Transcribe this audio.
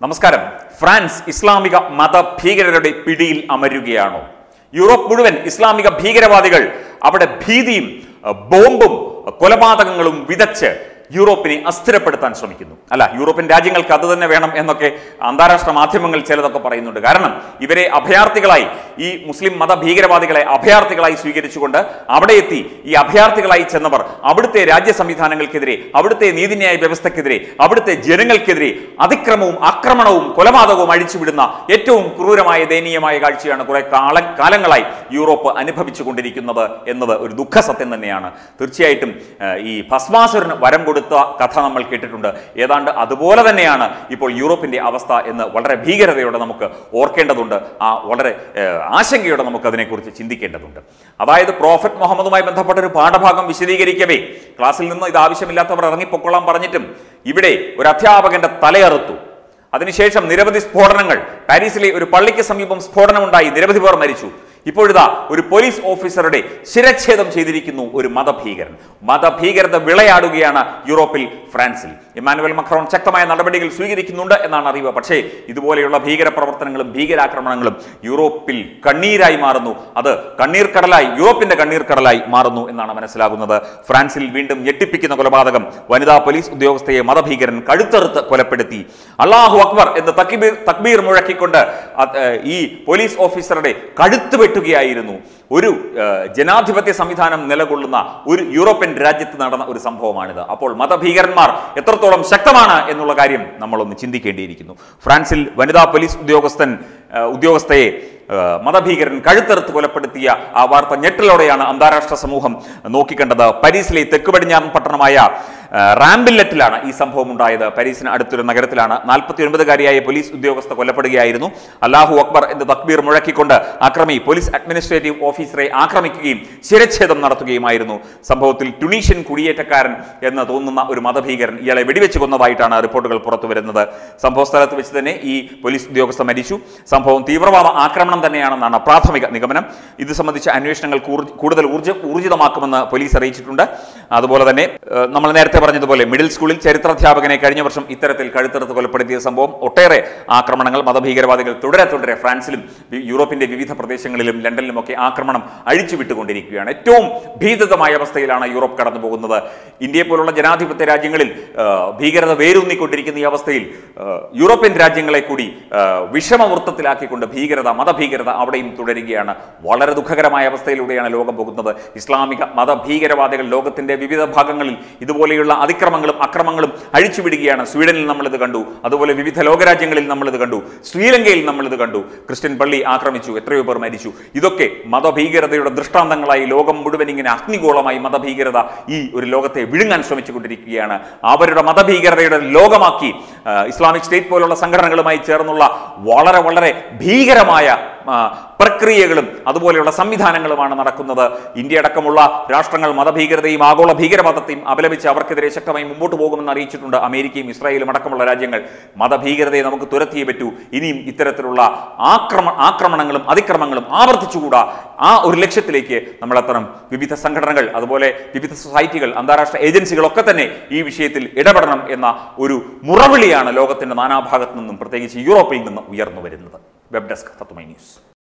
നമസ്കാരം ഫ്രാൻസ് ഇസ്ലാമിക മത ഭീകരരുടെ പിടിയിൽ അമരുകയാണോ യൂറോപ്പ് മുഴുവൻ ഇസ്ലാമിക ഭീകരവാദികൾ അവിടെ ഭീതിയും അഹ് ബോംബും അഹ് കൊലപാതകങ്ങളും വിതച്ച് യൂറോപ്പിനെ അസ്ഥിരപ്പെടുത്താൻ ശ്രമിക്കുന്നു അല്ല യൂറോപ്യൻ രാജ്യങ്ങൾക്ക് അത് തന്നെ വേണം എന്നൊക്കെ അന്താരാഷ്ട്ര മാധ്യമങ്ങൾ ചിലതൊക്കെ പറയുന്നുണ്ട് കാരണം ഇവരെ അഭയാർത്ഥികളായി ഈ മുസ്ലിം മത ഭീകരവാദികളെ അഭയാർത്ഥികളായി സ്വീകരിച്ചുകൊണ്ട് അവിടെ എത്തി ഈ അഭയാർത്ഥികളായി ചെന്നവർ അവിടുത്തെ രാജ്യ സംവിധാനങ്ങൾക്കെതിരെ അവിടുത്തെ നീതിന്യായ വ്യവസ്ഥക്കെതിരെ അവിടുത്തെ ജനങ്ങൾക്കെതിരെ അതിക്രമവും ആക്രമണവും കൊലപാതകവും അഴിച്ചുവിടുന്ന ഏറ്റവും ക്രൂരമായ ദയനീയമായ കാഴ്ചയാണ് കുറെ കാല കാലങ്ങളായി യൂറോപ്പ് അനുഭവിച്ചു കൊണ്ടിരിക്കുന്നത് എന്നത് ഒരു ദുഃഖ സത്യം തന്നെയാണ് തീർച്ചയായിട്ടും ഏഹ്, ഈ ഭസ്മാസുരന് വരം കൊടുത്ത കഥ നമ്മൾ കേട്ടിട്ടുണ്ട് ഏതാണ്ട് അതുപോലെ തന്നെയാണ് ഇപ്പോൾ യൂറോപ്പിന്റെ അവസ്ഥ എന്ന് വളരെ ഭീകരതയോടെ നമുക്ക് ഓർക്കേണ്ടതുണ്ട് ആ വളരെ ഏഹ്, ആശങ്കയോടെ നമുക്ക് അതിനെക്കുറിച്ച് ചിന്തിക്കേണ്ടതുണ്ട് അതായത് പ്രോഫറ്റ് മുഹമ്മദുമായി ബന്ധപ്പെട്ട ഒരു പാഠഭാഗം വിശദീകരിക്കവേ ക്ലാസ്സിൽ നിന്ന് ഇത് ആവശ്യമില്ലാത്തവർ ഇറങ്ങിപ്പൊക്കൊള്ളാൻ പറഞ്ഞിട്ടും ഇവിടെ ഒരു അധ്യാപകന്റെ തലയറുത്തു അതിനുശേഷം നിരവധി സ്ഫോടനങ്ങൾ പാരീസിലെ ഒരു പള്ളിക്ക് സമീപം സ്ഫോടനമുണ്ടായി നിരവധി പേർ മരിച്ചു ഇപ്പോഴിതാ ഒരു പോലീസ് ഓഫീസറുടെ ശിരച്ഛേദം ചെയ്തിരിക്കുന്നു ഒരു മതഭീകരൻ മതഭീകരത വിളയാടുകയാണ് യൂറോപ്പിൽ ഫ്രാൻസിൽ ഇമാനുവൽ മക്രോൺ ശക്തമായ നടപടികൾ സ്വീകരിക്കുന്നുണ്ട് എന്നാണ് അറിവ് പക്ഷേ ഇതുപോലെയുള്ള ഭീകര പ്രവർത്തനങ്ങളും ഭീകരാക്രമണങ്ങളും യൂറോപ്പിൽ കണ്ണീരായി മാറുന്നു അത് കണ്ണീർ കടലായി യൂറോപ്പിന്റെ കണ്ണീർ കടലായി മാറുന്നു എന്നാണ് മനസ്സിലാകുന്നത് ഫ്രാൻസിൽ വീണ്ടും ഞെട്ടിപ്പിക്കുന്ന കൊലപാതകം വനിതാ പോലീസ് ഉദ്യോഗസ്ഥയെ മതഭീകരൻ കഴുത്തറുത്ത് കൊലപ്പെടുത്തി അള്ളാഹു അക്ബർ എന്ന് തക്ബീർ തക്ബീർ മുഴക്കിക്കൊണ്ട് അത്, ഏഹ്, ഈ പോലീസ് ഓഫീസറുടെ കഴുത്ത് വെട്ടുകയായിരുന്നു ഒരു ഏഹ്, ജനാധിപത്യ സംവിധാനം നിലകൊള്ളുന്ന ഒരു യൂറോപ്യൻ രാജ്യത്ത് നടന്ന ഒരു സംഭവമാണിത് അപ്പോൾ മതഭീകരന്മാർ എത്രത്തോളം ശക്തമാണ് എന്നുള്ള കാര്യം നമ്മളൊന്ന് ചിന്തിക്കേണ്ടിയിരിക്കുന്നു ഫ്രാൻസിൽ വനിതാ പോലീസ് ഉദ്യോഗസ്ഥൻ ഏഹ്, ഉദ്യോഗസ്ഥയെ ഏഹ്, മതഭീകരൻ കഴുത്തെറുത്ത് കൊലപ്പെടുത്തിയ ആ വാർത്ത ഞെട്ടലോടെയാണ് അന്താരാഷ്ട്ര സമൂഹം നോക്കിക്കണ്ടത് പാരീസിലെ തെക്ക് പടിഞ്ഞാറൻ പട്ടണമായ ഏഹ്, റാംബില്ലറ്റിലാണ് ഈ സംഭവം ഉണ്ടായത് പാരീസിന് അടുത്തൊരു നഗരത്തിലാണ് നാൽപ്പത്തി ഒൻപതുകാരിയായ പോലീസ് ഉദ്യോഗസ്ഥ കൊല്ലപ്പെടുകയായിരുന്നു അല്ലാഹു അക്ബർ എന്ന് തക്ബീർ മുഴക്കിക്കൊണ്ട് ആക്രമി പോലീസ് അഡ്മിനിസ്ട്രേറ്റീവ് ഓഫീസറെ ആക്രമിക്കുകയും ശിരച്ഛേദം നടത്തുകയുമായിരുന്നു സംഭവത്തിൽ ടുണീഷ്യൻ കുടിയേറ്റക്കാരൻ എന്ന് തോന്നുന്ന ഒരു മതഭീകരൻ ഇയാളെ വെടിവെച്ച് കൊന്നതായിട്ടാണ് റിപ്പോർട്ടുകൾ പുറത്തു വരുന്നത് സംഭവ സ്ഥലത്ത് വെച്ച് തന്നെ ഈ പോലീസ് ഉദ്യോഗസ്ഥ മരിച്ചു സംഭവം തീവ്രവാദ ആക്രമണം തന്നെയാണെന്നാണ് പ്രാഥമിക നിഗമനം ഇത് സംബന്ധിച്ച അന്വേഷണങ്ങൾ കൂർ- കൂടുതൽ ഊർജ്ജ ഊർജിതമാക്കുമെന്ന് പോലീസ് അറിയിച്ചിട്ടുണ്ട് അതുപോലെ തന്നെ ഏഹ്, നമ്മൾ നേരത്തെ പറഞ്ഞതുപോലെ മിഡിൽ സ്കൂളിൽ ചരിത്രാധ്യാപകനെ കഴിഞ്ഞ വർഷം ഇത്തരത്തിൽ കഴുത്തെടുത്ത് കൊലപ്പെടുത്തിയ സംഭവം ഒട്ടേറെ ആക്രമണങ്ങൾ മതഭീകരവാദികൾ തുടരെ തുടരെ ഫ്രാൻസിലും വി- യൂറോപ്പിന്റെ വിവിധ പ്രദേശങ്ങളിലും ലണ്ടനിലുമൊക്കെ ആക്രമണം അഴിച്ചുവിട്ടുകൊണ്ടിരിക്കുകയാണ് ഏറ്റവും ഭീതിതമായ അവസ്ഥയിലാണ് യൂറോപ്പ് കടന്നു പോകുന്നത് ഇന്ത്യയെ പോലുള്ള ജനാധിപത്യ രാജ്യങ്ങളിൽ ആ, ഭീകരത വേരൂന്നിക്കൊണ്ടിരിക്കുന്ന ഈ അവസ്ഥയിൽ ആ, യൂറോപ്യൻ രാജ്യങ്ങളെ കൂടി ആ, വിഷമവൃത്തത്തിലാക്കിക്കൊണ്ട് ഭീകരത മതഭീകരത അവിടെയും തുടരുകയാണ് വളരെ ദുഃഖകരമായ അവസ്ഥയിലൂടെയാണ് ലോകം പോകുന്നത് ഇസ്ലാമിക മതഭീകരവാദികൾ ലോകത്തിന്റെ വിവിധ ഭാഗങ്ങളിൽ ഇതുപോലെയുള്ള അതിക്രമങ്ങളും അക്രമങ്ങളും അഴിച്ചുവിടുകയാണ് സ്വീഡനിൽ നമ്മളിത് കണ്ടു അതുപോലെ വിവിധ ലോകരാജ്യങ്ങളിൽ നമ്മളിത് കണ്ടു ശ്രീലങ്കയിൽ നമ്മളിത് കണ്ടു ക്രിസ്ത്യൻ പള്ളി ആക്രമിച്ചു എത്രയോ പേർ മരിച്ചു ഇതൊക്കെ മതഭീകരതയുടെ ദൃഷ്ടാന്തങ്ങളായി ലോകം മുഴുവൻ ഇങ്ങനെ അഗ്നിഗോളമായി മതഭീകരത ഈ ഒരു ലോകത്തെ വിഴുങ്ങാൻ ശ്രമിച്ചുകൊണ്ടിരിക്കുകയാണ് അവരുടെ മതഭീകരതയുടെ ലോകമാക്കി ആ, ഇസ്ലാമിക് സ്റ്റേറ്റ് പോലുള്ള സംഘടനകളുമായി ചേർന്നുള്ള വളരെ വളരെ ഭീകരമായ ആ, പ്രക്രിയകളും അതുപോലെയുള്ള സംവിധാനങ്ങളുമാണ് നടക്കുന്നത് ഇന്ത്യ അടക്കമുള്ള രാഷ്ട്രങ്ങൾ മതഭീകരതയും ആഗോള ഭീകരവാദത്തെയും അപലപിച്ച് അവർക്കെതിരെ ശക്തമായി മുമ്പോട്ട് പോകുമെന്ന് അറിയിച്ചിട്ടുണ്ട് അമേരിക്കയും ഇസ്രായേലും അടക്കമുള്ള രാജ്യങ്ങൾ മതഭീകരതയെ നമുക്ക് തുരത്തിയേ പറ്റൂ ഇനിയും ഇത്തരത്തിലുള്ള ആക്രമ ആക്രമണങ്ങളും അതിക്രമങ്ങളും ആവർത്തിച്ചുകൂടാ ആ ഒരു ലക്ഷ്യത്തിലേക്ക് നമ്മളെത്തണം വിവിധ സംഘടനകൾ അതുപോലെ വിവിധ സൊസൈറ്റികൾ അന്താരാഷ്ട്ര ഏജൻസികളൊക്കെ തന്നെ ഈ വിഷയത്തിൽ ഇടപെടണം എന്ന ഒരു മുറവിളിയാണ് ലോകത്തിന്റെ നാനാഭാഗത്തു നിന്നും പ്രത്യേകിച്ച് യൂറോപ്പിൽ നിന്ന് ഉയർന്നു വരുന്നത് വെബ് ഡെസ്ക് തത്വമൈ ന്യൂസ്